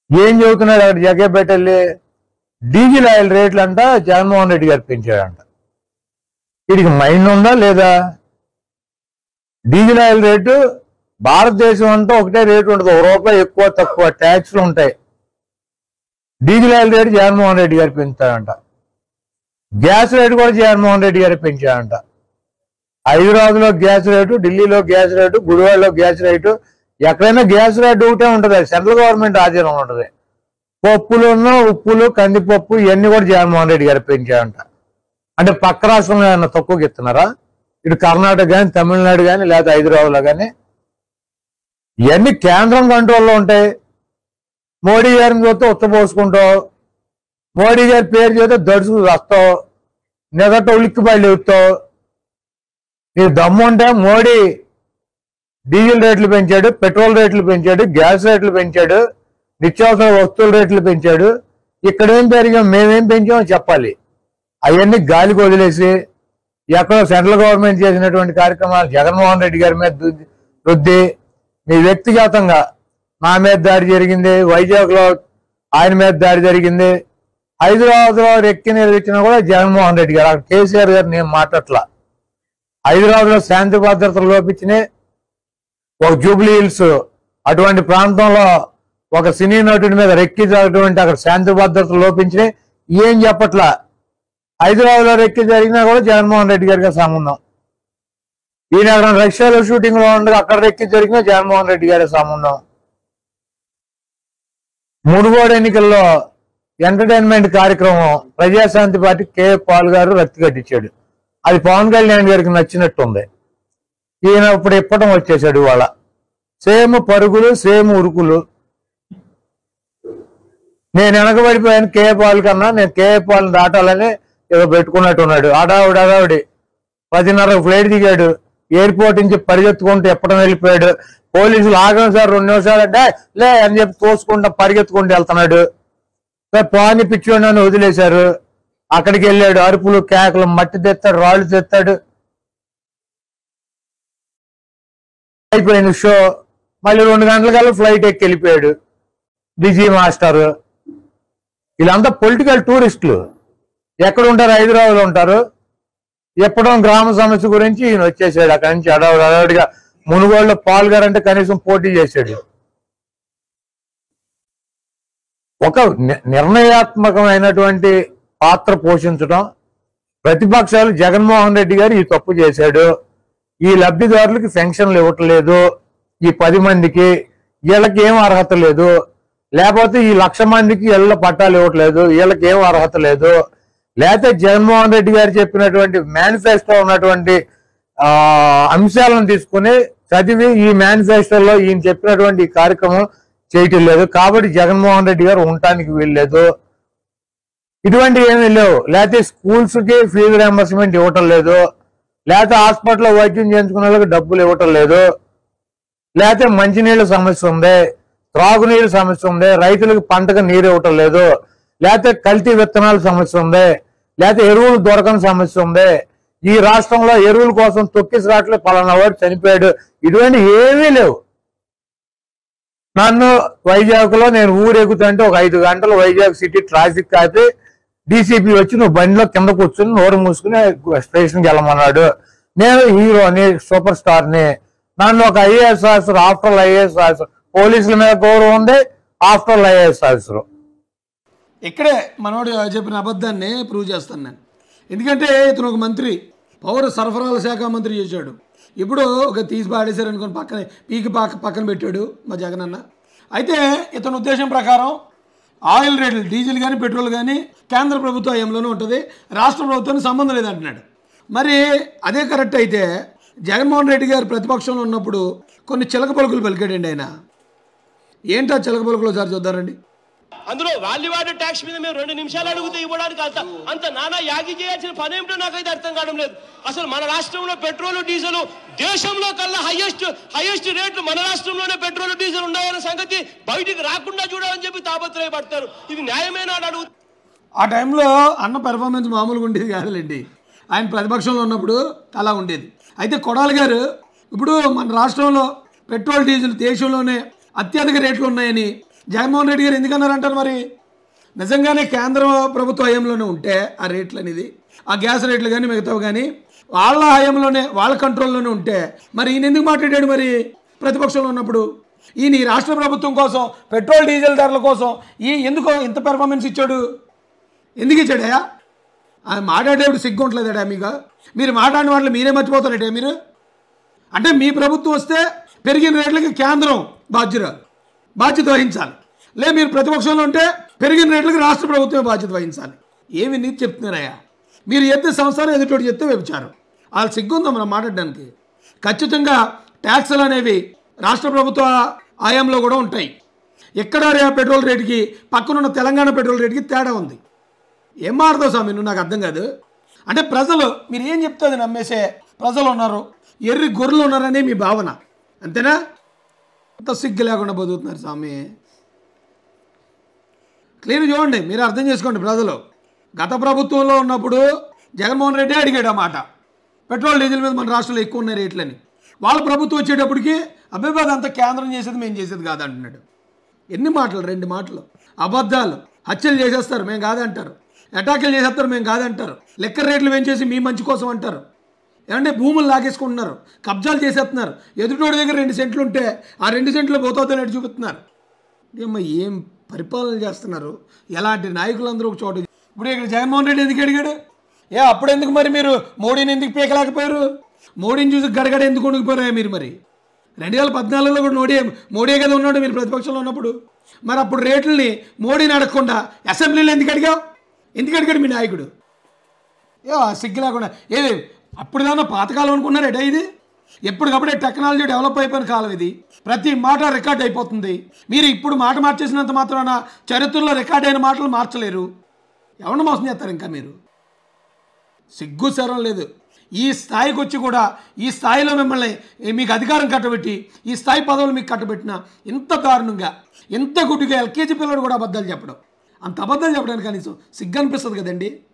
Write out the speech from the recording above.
ఏం చెబుతున్నాడు అక్కడ జగ్గేపేట వెళ్ళి డీజిల్ ఆయిల్ రేట్లు అంట జగన్మోహన్ రెడ్డి గారు పెంచాడంట వీడికి మైండ్ ఉందా లేదా డీజిల్ ఆయిల్ రేటు భారతదేశం అంతా ఒకటే రేటు ఉంటుంది ఒక రూపాయి ఎక్కువ తక్కువ ట్యాక్స్లు ఉంటాయి diesel oil rate Jaganmohan Reddy garu పెంచుతాడంట గ్యాస్ రేటు కూడా జగన్మోహన్ రెడ్డి గారు పెంచాడంట హైదరాబాద్లో గ్యాస్ రేటు ఢిల్లీలో గ్యాస్ రేటు గుడివాడలో గ్యాస్ రేటు ఎక్కడైనా గ్యాస్ రేటు ఒకటే ఉంటుంది సెంట్రల్ గవర్నమెంట్ ఆధీనంలో ఉంటుంది పప్పులున్న ఉప్పులు కందిపప్పు ఇవన్నీ కూడా జగన్మోహన్ రెడ్డి గారు పెంచాడంట అంటే పక్క రాష్ట్రంలో ఏమన్నా తక్కువకి ఇస్తున్నారా ఇటు కర్ణాటక కానీ తమిళనాడు కానీ లేదా హైదరాబాద్లో కానీ ఇవన్నీ కేంద్రం కంట్రోల్లో ఉంటాయి మోడీ గారిని చూస్తే ఉత్తపోసుకుంటావు మోడీ గారి పేరు చేస్తే దడుచుకు వస్తావు నిదట ఉలిక్కి బయలు ఎత్తావు నీ దమ్ము ఉంటే మోడీ డీజిల్ రేట్లు పెంచాడు పెట్రోల్ రేట్లు పెంచాడు గ్యాస్ రేట్లు పెంచాడు నిత్యావసర వస్తువుల రేట్లు పెంచాడు ఇక్కడ ఏం పెరిగాం మేమేం పెంచామో చెప్పాలి అవన్నీ గాలికి వదిలేసి ఎక్కడో సెంట్రల్ గవర్నమెంట్ చేసినటువంటి కార్యక్రమాలు జగన్మోహన్ రెడ్డి గారి మీద రుద్ది- రుద్ది మీ వ్యక్తిగతంగా నా మీద దాడి జరిగింది వైజాగ్ లో ఆయన మీద దాడి జరిగింది హైదరాబాద్ లో రెక్కి నిర్వహించినా కూడా జగన్మోహన్ రెడ్డి గారు అక్కడ కేసీఆర్ గారు నేను మాట్లాడలా హైదరాబాద్ లో శాంతి భద్రతలు లోపించినాయి ఒక జూబ్లీ హిల్స్ అటువంటి ప్రాంతంలో ఒక సినీ నటుడి మీద రెక్కి జరగటువంటి అక్కడ శాంతి భద్రతలు లోపించినాయి ఏం చెప్పట్లా హైదరాబాద్ లో రెక్కి జరిగినా కూడా జగన్మోహన్ రెడ్డి గారికి సంబంధం ఈయన అక్కడ రష్యాలో షూటింగ్ లో ఉండగా అక్కడ రెక్కి జరిగినా జగన్మోహన్ రెడ్డి గారి సంబంధం మునుగోడు ఎన్నికల్లో ఎంటర్టైన్మెంట్ కార్యక్రమం ప్రజాశాంతి పార్టీ కె పాల్ గారు రక్తి కట్టించాడు అది పవన్ కళ్యాణ్ గారికి నచ్చినట్టుంది ఈయన ఇప్పుడు ఇప్పటం వచ్చేసాడు ఇవాళ సేమ్ పరుగులు సేమ్ ఉరుకులు నేను వెనకబడిపోయాను కే పాల్ కన్నా నేను కే పాల్ దాటాలని ఏదో పెట్టుకున్నట్టు ఉన్నాడు అడావుడు అడావుడి పదిన్నర ఫ్లైట్ దిగాడు ఎయిర్పోర్ట్ నుంచి పరిగెత్తుకుంటూ ఎప్పడం వెళ్ళిపోయాడు పోలీసులు ఆగం సార్ రెండు నిమిషాలు అంటే లే అని చెప్పి తోసుకుంటా పరిగెత్తుకుంటూ వెళ్తున్నాడు సార్ పాని పిచ్చోడిని అని వదిలేశారు అక్కడికి వెళ్ళాడు అరుపులు కేకలు మట్టి తెస్తాడు రాళ్ళు తెస్తాడు అయిపోయింది షో మళ్ళీ రెండు గంటలకల్లా ఫ్లైట్ ఎక్కి వెళ్ళిపోయాడు బిజీ మాస్టర్ వీళ్ళంతా పొలిటికల్ టూరిస్టులు ఎక్కడ ఉంటారు హైదరాబాద్ లో ఉంటారు ఎప్పుడో గ్రామ సమస్య గురించి ఈయన వచ్చేసాడు అక్కడి నుంచి అడవుడు అడవుడిగా మునుగోడులో పాల్గారంటే కనీసం పోటీ చేశాడు ఒక ని- నిర్ణయాత్మకమైనటువంటి పాత్ర పోషించడం ప్రతిపక్షాలు జగన్మోహన్ రెడ్డి గారు ఈ తప్పు చేశాడు ఈ లబ్ధిదారులకి పెన్షన్లు ఇవ్వట్లేదు ఈ పది మందికి వీళ్ళకి ఏం అర్హత లేదు లేకపోతే ఈ లక్ష మందికి ఇళ్ళ పట్టాలు ఇవ్వట్లేదు వీళ్ళకి ఏం అర్హత లేదు లేకపోతే జగన్మోహన్ రెడ్డి గారు చెప్పినటువంటి మేనిఫెస్టో ఉన్నటువంటి ఆ, అంశాలను తీసుకుని చదివి ఈ మేనిఫెస్టోలో ఈయన చెప్పినటువంటి ఈ కార్యక్రమం చేయటం లేదు కాబట్టి జగన్మోహన్ రెడ్డి గారు ఉండటానికి వీల్లేదు ఇటువంటి ఏమీ లేవు లేకపోతే స్కూల్స్ కి ఫీజు రియంబర్స్మెంట్ ఇవ్వటం లేదు లేకపోతే హాస్పిటల్లో వైద్యం చేయించుకునే వాళ్ళకి డబ్బులు ఇవ్వటం లేదు లేకపోతే మంచినీళ్ళ సమస్య ఉంది త్రాగునీరు సమస్య ఉంది రైతులకు పంటకు నీరు ఇవ్వటం లేదు లేకపోతే కల్తీ విత్తనాల సమస్య ఉంది లేకపోతే ఎరువులు దొరకని సమస్య ఉంది ఈ రాష్ట్రంలో ఎరువుల కోసం తొక్కిసి రావట్లే పలానా వాడు చనిపోయాడు ఇటువంటి ఏమీ లేవు నన్ను వైజాగ్ లో నేను ఊరెగుతుంటే ఒక ఐదు గంటలు వైజాగ్ సిటీ ట్రాఫిక్ ఆపి డీసీపీ వచ్చి నువ్వు బండిలో కింద కూర్చుని నోరు మూసుకుని స్టేషన్కి వెళ్ళమన్నాడు నేను హీరోని సూపర్ స్టార్ ని నన్ను ఒక IAS officer after IAS officer పోలీసుల మీద గౌరవం ఉంది ఆఫ్టర్ ఐఏఎస్ ఆఫీసర్ ఇక్కడే మనోడు చెప్పిన అబద్ధాన్ని ప్రూవ్ చేస్తాను నేను ఎందుకంటే ఇతను ఒక మంత్రి పౌర సరఫరాల శాఖ మంత్రి చేశాడు ఇప్పుడు ఒక తీసి పాడేశారు అనుకుని పక్కన పీకి పక్క పక్కన పెట్టాడు మా జగన్ అన్న అయితే ఇతని ఉద్దేశం ప్రకారం ఆయిల్ రేట్లు డీజిల్ కానీ పెట్రోల్ కానీ కేంద్ర ప్రభుత్వ హయాంలోనే ఉంటుంది రాష్ట్ర ప్రభుత్వానికి సంబంధం లేదంటున్నాడు మరి అదే కరెక్ట్ అయితే జగన్మోహన్ రెడ్డి గారు ప్రతిపక్షంలో ఉన్నప్పుడు కొన్ని చిలక పలుకులు పలికాడండి ఆయన ఏంటా చిలక పలుకులు సార్ చూద్దారండి అందులో వాల్యూవాడు ట్యాక్స్ మీద మేము రెండు నిమిషాలు అడిగితే ఇవ్వడానికి అంత అంత నానా యాగి చేయాల్సిన పని ఏమిటో నాకైతే అర్థం కావడం లేదు అసలు మన రాష్ట్రంలో పెట్రోల్ డీజిల్ దేశంలో కల్లా హైయెస్ట్ హైయెస్ట్ రేట్లు మన రాష్ట్రంలోనే పెట్రోల్ డీజిల్ ఉన్నాయన్న సంగతి బయటికి రాకుండా చూడాలని చెప్పి తాపత్రయపడతారు ఇది న్యాయమేనా అని అడుగు ఆ టైంలో అన్న పెర్ఫార్మెన్స్ మామూలుగా ఉండేది కాదులేండి ఆయన ప్రతిపక్షంలో ఉన్నప్పుడు అలా ఉండేది అయితే కొడాలి గారు ఇప్పుడు మన రాష్ట్రంలో పెట్రోల్ డీజిల్ దేశంలోనే అత్యధిక రేట్లు ఉన్నాయని జగన్మోహన్ రెడ్డి గారు ఎందుకన్నారంటారు మరి నిజంగానే కేంద్ర ప్రభుత్వ హయాంలోనే ఉంటే ఆ రేట్లు అనేది ఆ గ్యాస్ రేట్లు కానీ మిగతావి కానీ వాళ్ళ హయాంలోనే వాళ్ళ కంట్రోల్లోనే ఉంటే మరి ఈయన ఎందుకు మాట్లాడాడు మరి ప్రతిపక్షంలో ఉన్నప్పుడు ఈయన ఈ రాష్ట్ర ప్రభుత్వం కోసం పెట్రోల్ డీజిల్ ధరల కోసం ఈ ఎందుకో ఇంత పెర్ఫార్మెన్స్ ఇచ్చాడు ఎందుకు ఇచ్చాడయా ఆయన మాట్లాడేప్పుడు సిగ్గు ఉంటలేదడా మీకు మీరు మాట్లాడిన వాళ్ళు మీరే మర్చిపోతారట మీరు అంటే మీ ప్రభుత్వం వస్తే పెరిగిన రేట్లకి కేంద్రం బాధ్యురాలు బాధ్యత వహించాలి లే మీరు ప్రతిపక్షంలో ఉంటే పెరిగిన రేట్లకి రాష్ట్ర ప్రభుత్వమే బాధ్యత వహించాలి ఏమి నీతి చెప్తున్నారయ్యా మీరు ఎత్తే సంవత్సరం ఎదుటోటి చెప్తే వ్యభిచారం వాళ్ళు సిగ్గుందా మనం మాట్లాడడానికి ఖచ్చితంగా ట్యాక్సులు అనేవి రాష్ట్ర ప్రభుత్వ ఆయంలో కూడా ఉంటాయి ఎక్కడ రే పెట్రోల్ రేటుకి పక్కనున్న తెలంగాణ పెట్రోల్ రేటుకి తేడా ఉంది ఏం మారుతావు స్వామి నువ్వు నాకు అర్థం కాదు అంటే ప్రజలు మీరు ఏం చెప్తుంది నమ్మేసే ప్రజలు ఉన్నారు ఎర్రి గొర్రెలు ఉన్నారనే మీ భావన అంతేనా అంత సిగ్గు లేకుండా బతుకుతున్నారు స్వామి క్లియర్ చూడండి మీరు అర్థం చేసుకోండి ప్రజలు గత ప్రభుత్వంలో ఉన్నప్పుడు జగన్మోహన్ రెడ్డి అడిగాడు ఆ మాట పెట్రోల్ డీజిల్ మీద మన రాష్ట్రంలో ఎక్కువ ఉన్నాయి రేట్లని వాళ్ళ ప్రభుత్వం వచ్చేటప్పటికి అభిబాద్ అంతా కేంద్రం చేసేది మేము చేసేది కాదు అంటున్నాడు ఎన్ని మాటలు రెండు మాటలు అబద్ధాలు హత్యలు చేసేస్తారు మేము కాదంటారు అటాకులు చేసేస్తారు మేము కాదంటారు లెక్క రేట్లు పెంచేసి మీ మంచి కోసం అంటారు ఏమంటే భూములు లాగేసుకుంటున్నారు కబ్జాలు చేసేస్తున్నారు ఎదుటోడి దగ్గర రెండు సెంట్లు ఉంటే ఆ రెండు సెంట్లు పోతుందని చూపిస్తున్నారు ఏమ్మా ఏం పరిపాలన చేస్తున్నారు ఎలాంటి నాయకులందరూ ఒక చోట ఇప్పుడు ఇక్కడ జగన్మోహన్ రెడ్డి ఎందుకు అడిగాడు ఏ అప్పుడు ఎందుకు మరి మీరు మోడీని ఎందుకు పీకలేకపోయారు మోడీని చూసి గడగడ ఎందుకు ఉండిపోయారా మీరు మరి రెండు వేల పద్నాలుగులో కూడా మోడీ మోడీ కదా ఉన్నాడు మీరు ప్రతిపక్షంలో ఉన్నప్పుడు మరి అప్పుడు రేట్లని మోడీని అడగకుండా అసెంబ్లీలో ఎందుకు అడిగావు ఎందుకు అడిగాడు మీ నాయకుడు ఏ ఆ సిగ్గు లేకుండా ఏది అప్పుడు దాకా పాతకాలం అనుకున్నారేటా ఇది ఎప్పటికప్పుడే టెక్నాలజీ డెవలప్ అయిపోయిన కాలం ఇది ప్రతి మాట రికార్డ్ అయిపోతుంది మీరు ఇప్పుడు మాట మార్చేసినంత మాత్రాన చరిత్రలో రికార్డ్ అయిన మాటలు మార్చలేరు ఎవరిని మోసం చేస్తారు ఇంకా మీరు సిగ్గు శరం లేదు ఈ స్థాయికి వచ్చి కూడా ఈ స్థాయిలో మిమ్మల్ని ఏ, మీకు అధికారం కట్టబెట్టి ఈ స్థాయి పదవులు మీకు కట్టబెట్టిన ఇంత దారుణంగా ఇంత గుడ్డిగా ఎల్కేజీ పిల్లడు కూడా అబద్ధాలు చెప్పడం అంత అబద్ధాలు చెప్పడానికి కనీసం సిగ్గు అనిపిస్తుంది కదండి